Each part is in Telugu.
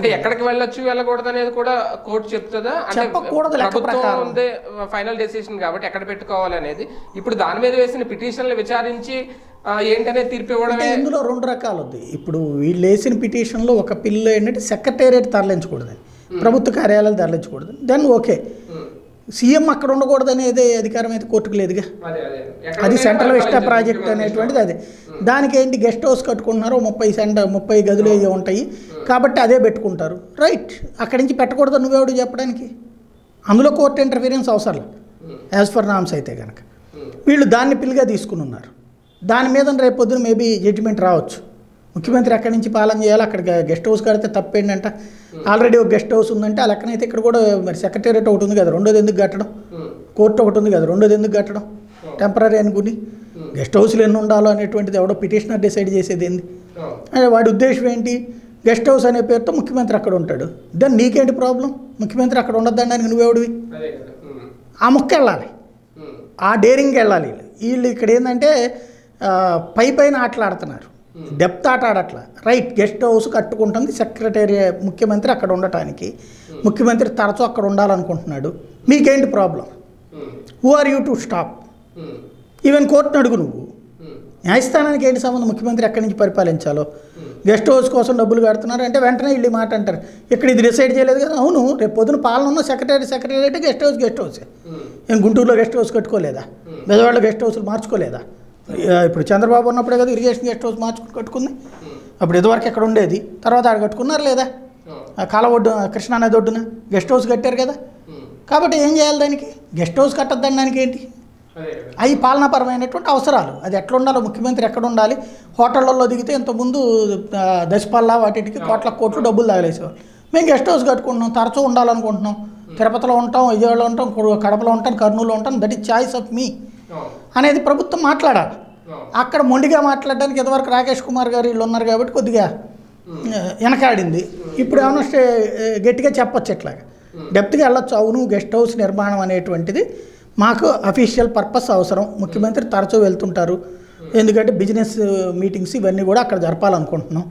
అంటే ఎక్కడికి వెళ్ళొచ్చు వెళ్ళకూడదు అనేది కూడా కోర్టు చెప్తుందా అంటే చెప్పకూడదు లెక్క ప్రభుత్వం ప్రకారం. ఉందే ఫైనల్ డెసిషన్ కాబట్టి ఎక్కడ పెట్టుకోవాలి అనేది ఇప్పుడు దాని మీద వేసిన పిటిషన్లు విచారించి ఆ, ఏంటనే తీర్పు అంటే ఇవ్వడమే ఇందులో రెండు రకాలు ఉంది ఇప్పుడు వీళ్ళు వేసిన పిటిషన్లో ఒక పిల్ల ఏంటంటే సెక్రటేరియట్ తరలించకూడదని ప్రభుత్వ కార్యాలయాలు తరలించకూడదు దెన్ ఓకే ఉమ్. సీఎం అక్కడ ఉండకూడదు అనేది అధికారం అయితే కోర్టుకు లేదుగా అదే అదే ఎక్కడ అది ఉంటే సెంట్రల్ విస్టా పరిపాలించదు. ప్రాజెక్ట్ అనేటువంటిది అది దానికి ఏంటి గెస్ట్ హౌస్ కట్టుకుంటున్నారు ఓ ముప్పై సెంట ముప్పై గదులు అయ్యి ఉంటాయి కాబట్టి అదే పెట్టుకుంటారు రైట్ అక్కడి నుంచి పెట్టకూడదు నువ్వెవడు చెప్పడానికి అందులో కోర్టు ఇంటర్ఫీరెన్స్ అవసరం ఉమ్. యాజ్ ఫర్ నామ్స్ అయితే కనుక ఉమ్. వీళ్ళు దాన్ని పిల్లిగా తీసుకుని ఉన్నారు దాని మీద రేపు పొద్దున మేబీ జడ్జిమెంట్ రావచ్చు ముఖ్యమంత్రి ఎక్కడి నుంచి పాలన చేయాలి అక్కడ గెస్ట్ హౌస్ కడితే తప్పేంటంట ఆల్రెడీ ఒక గెస్ట్ హౌస్ ఉందంటే ఆ లెక్కనైతే ఇక్కడ కూడా మరి సెక్రటేరియట్ ఒకటి ఉంది కదా రెండోది ఎందుకు కట్టడం ఉమ్. కోర్టు ఒకటి ఉంది కదా రెండోది ఎందుకు కట్టడం టెంపరీ అనుకుని గెస్ట్ హౌస్లు ఎన్ని ఉండాలో అనేటువంటిది ఎవడో పిటిషనర్ డిసైడ్ చేసేది ఏంది ఆ. అంటే వాడి ఉద్దేశం ఏంటి గెస్ట్ హౌస్ అనే పేరుతో ముఖ్యమంత్రి అక్కడ ఉంటాడు దెన్ నీకేంటి ప్రాబ్లం ముఖ్యమంత్రి అక్కడ ఉండొద్దనడానికి నువ్వెవడివి అదే కదా ఉమ్. ఆ ముక్క వెళ్ళాలి ఉమ్. ఆ డేరింగ్కి వెళ్ళాలి వీళ్ళు వీళ్ళు ఇక్కడ ఏంటంటే ఆ, పై పైన ఆటలాడుతున్నారు డెప్త్ ఆట ఆడట్లా రైట్ గెస్ట్ హౌస్ కట్టుకుంటుంది సెక్రటరీ ముఖ్యమంత్రి అక్కడ ఉండటానికి ముఖ్యమంత్రి తరచూ అక్కడ ఉండాలనుకుంటున్నాడు మీకేంటి problem um. Who are you to stop um. Even కోర్టును అడుగు నువ్వు ఉమ్. న్యాయస్థానానికి ఏంటి సంబంధం ముఖ్యమంత్రి ఎక్కడి నుంచి పరిపాలించాలో గెస్ట్ హౌస్ కోసం డబ్బులు కడుతున్నారు అంటే వెంటనే వీళ్ళు ఈ మాట అంటారు ఇక్కడ ఇది డిసైడ్ చేయలేదు కదా అవును రేపు పొద్దున పాలన ఉన్న సెక్రటరీ సెక్రటరీ అంటే guest house guest house um. ఏం గుంటూరులో గెస్ట్ హౌస్ కట్టుకోలేదా బెదవాడలో గెస్ట్ హౌస్లు మార్చుకోలేదా ఆ, ఇప్పుడు చంద్రబాబు ఉన్నప్పుడే కదా ఇరిగేషన్ గెస్ట్ హౌస్ మార్చుకుని కట్టుకుంది అప్పుడు ఇదివరకు ఎక్కడ ఉండేది తర్వాత ఆడ కట్టుకున్నారు లేదా ఆ. ఆ కాల ఒడ్డు కృష్ణానది ఒడ్డున గెస్ట్ హౌస్ కట్టారు కదా ఉమ్. కాబట్టి ఏం చేయాలి దానికి గెస్ట్ హౌస్ కట్టద్దని దానికి ఏంటి అదే కదా అవి పాలనాపరమైనటువంటి అవసరాలు అది ఎట్లా ఉండాలో ముఖ్యమంత్రి ఎక్కడ ఉండాలి హోటళ్ళల్లో దిగితే ఇంతకుముందు ఆ, దశపల్లా వాటికి కోట్ల కోట్లు డబ్బులు తగలేసేవాళ్ళు మేము గెస్ట్ హౌస్ కట్టుకుంటున్నాం తరచూ ఉండాలనుకుంటున్నాం తిరుపతిలో ఉంటాం విజయవాడలో ఉంటాం కు- కడపలో ఉంటాం కర్నూలులో ఉంటాం that is choice of me ఆ. అనేది ప్రభుత్వం మాట్లాడాలి ఆ. అక్కడ మొండిగా మాట్లాడడానికి ఇదివరకు రాకేష్ కుమార్ గారు వీళ్ళు ఉన్నారు కాబట్టి కొద్దిగా ఆ, వెనకాడింది ఇప్పుడు ఏమన్నా స్టే గట్టిగా చెప్పొచ్చు ఇట్లాగా డెప్త్గా వెళ్ళొచ్చు అవును గెస్ట్ హౌస్ నిర్మాణం అనేటువంటిది మాకు అఫీషియల్ పర్పస్ అవసరం ముఖ్యమంత్రి తరచూ వెళ్తుంటారు ఎందుకంటే బిజినెస్ మీటింగ్స్ ఇవన్నీ కూడా అక్కడ జరపాలనుకుంటున్నాం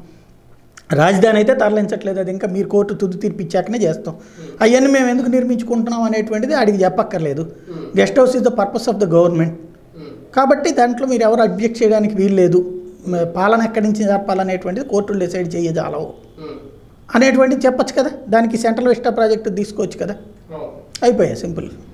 రాజధాని అయితే తరలించట్లేదు అది ఇంకా మీరు కోర్టు తుది తీర్పు ఇచ్చాకనే చేస్తాం అవన్నీ మేము ఎందుకు నిర్మించుకుంటున్నాం అనేటువంటిది అడిగి చెప్పక్కర్లేదు guest house is the purpose of the government um. కాబట్టి దాంట్లో మీరు ఎవరు అబ్జెక్ట్ చేయడానికి వీలు లేదు మ- పాలన ఎక్కడి నుంచి జరపాలనేటువంటిది కోర్టులు డిసైడ్ చేయజాలవు ఉమ్. అనేటువంటిది చెప్పొచ్చు కదా దానికి సెంట్రల్ విస్టా ప్రాజెక్టు తీసుకోవచ్చు కదా ఆ. అయిపోయాయి సింపుల్